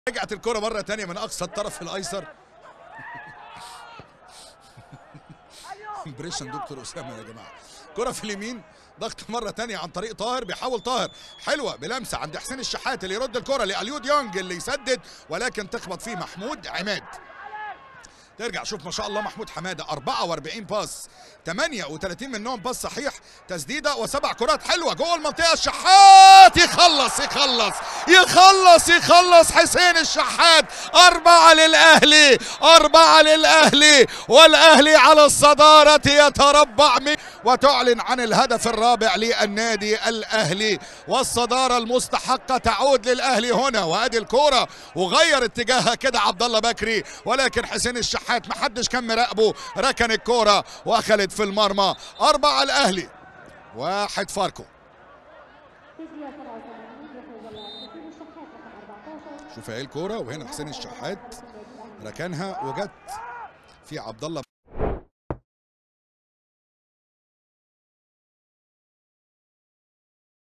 رجعت الكرة مرة تانية من أقصى الطرف الأيسر امبريشن دكتور أسامة يا جماعة كرة في اليمين ضغط مرة تانية عن طريق طاهر بيحاول طاهر حلوة بلمسة عند حسين الشحات اللي يرد الكرة لأليو ديونج اللي يسدد ولكن تخبط فيه محمود عماد ترجع شوف ما شاء الله محمود حماده 44 باس 38 منهم باس صحيح تسديده وسبع كرات حلوه جوه المنطقه الشحات يخلص يخلص يخلص يخلص حسين الشحات أربعة للأهلي أربعة للأهلي والأهلي على الصدارة يتربع من وتعلن عن الهدف الرابع للنادي الأهلي والصدارة المستحقة تعود للأهلي هنا وأدي الكورة وغير اتجاهها كده عبد الله بكري ولكن حسين الشحات محدش كان مراقبه ركن الكورة وأخلت في المرمى أربعة الأهلي واحد فاركو شوف اهي الكورة وهنا حسين الشحات ركنها وجت في عبد الله